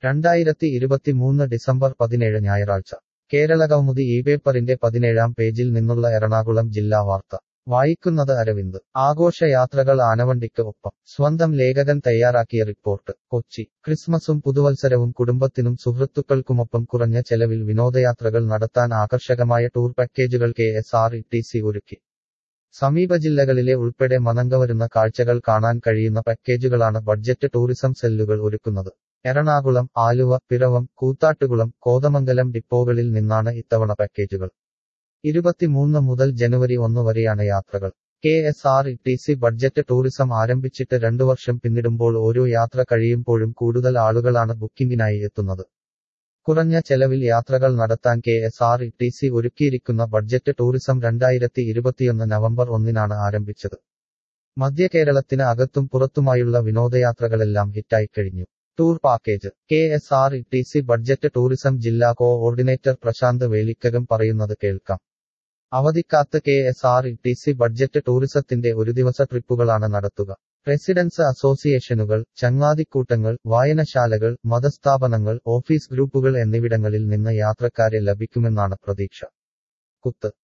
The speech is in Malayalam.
രണ്ടായിരത്തി ഇരുപത്തിമൂന്ന് ഡിസംബർ പതിനേഴ് ഞായറാഴ്ച കേരളകൗമുദി ഈ പേപ്പറിന്റെ പതിനേഴാം പേജിൽ നിന്നുള്ള എറണാകുളം ജില്ലാ വാർത്ത വായിക്കുന്നത് അരവിന്ദ് ആഘോഷയാത്രകൾ ആനവണ്ടിക്ക് ഒപ്പം സ്വന്തം ലേഖകൻ തയ്യാറാക്കിയ റിപ്പോർട്ട് കൊച്ചി ക്രിസ്മസും പുതുവത്സരവും കുടുംബത്തിനും സുഹൃത്തുക്കൾക്കുമൊപ്പം കുറഞ്ഞ ചെലവിൽ വിനോദയാത്രകൾ നടത്താൻ ആകർഷകമായ ടൂർ പാക്കേജുകൾ K S R T C സി ഒരുക്കി സമീപ ജില്ലകളിലെ ഉൾപ്പെടെ മനങ്കവരുന്ന കാഴ്ചകൾ കാണാൻ കഴിയുന്ന പാക്കേജുകളാണ് ബഡ്ജറ്റ് ടൂറിസം സെല്ലുകൾ ഒരുക്കുന്നത് എറണാകുളം ആലുവ പിറവം കൂത്താട്ടുകുളം കോതമംഗലം ഡിപ്പോകളിൽ നിന്നാണ് ഇത്തവണ പാക്കേജുകൾ ഇരുപത്തിമൂന്ന് മുതൽ ജനുവരി ഒന്ന് വരെയാണ് യാത്രകൾ K S R T C C budget tourism ആരംഭിച്ചിട്ട് രണ്ടു വർഷം പിന്നിടുമ്പോൾ ഓരോ യാത്ര കഴിയുമ്പോഴും കൂടുതൽ ആളുകളാണ് ബുക്കിംഗിനായി എത്തുന്നത് കുറഞ്ഞ ചെലവിൽ യാത്രകൾ നടത്താൻ K S R T C സി ഒരുക്കിയിരിക്കുന്ന ബഡ്ജറ്റ് ടൂറിസം രണ്ടായിരത്തി ഇരുപത്തിയൊന്ന് നവംബർ ഒന്നിനാണ് ആരംഭിച്ചത് മധ്യ കേരളത്തിന് അകത്തും പുറത്തുമായുള്ള വിനോദയാത്രകളെല്ലാം ഹിറ്റായി കഴിഞ്ഞു tour package K S R T C C budget tourism ജില്ലാ കോഓർഡിനേറ്റർ പ്രശാന്ത് വേലിക്കകം പറയുന്നത് കേൾക്കാം അവധിക്കാത്ത് K S R T C C budget ടൂറിസത്തിന്റെ ഒരു ദിവസ ട്രിപ്പുകളാണ് നടത്തുക റെസിഡൻസ് അസോസിയേഷനുകൾ ചങ്ങാതിക്കൂട്ടങ്ങൾ വായനശാലകൾ മതസ്ഥാപനങ്ങൾ ഓഫീസ് ഗ്രൂപ്പുകൾ എന്നിവിടങ്ങളിൽ നിന്ന് യാത്രക്കാരെ ലഭിക്കുമെന്നാണ് പ്രതീക്ഷ കുത്ത്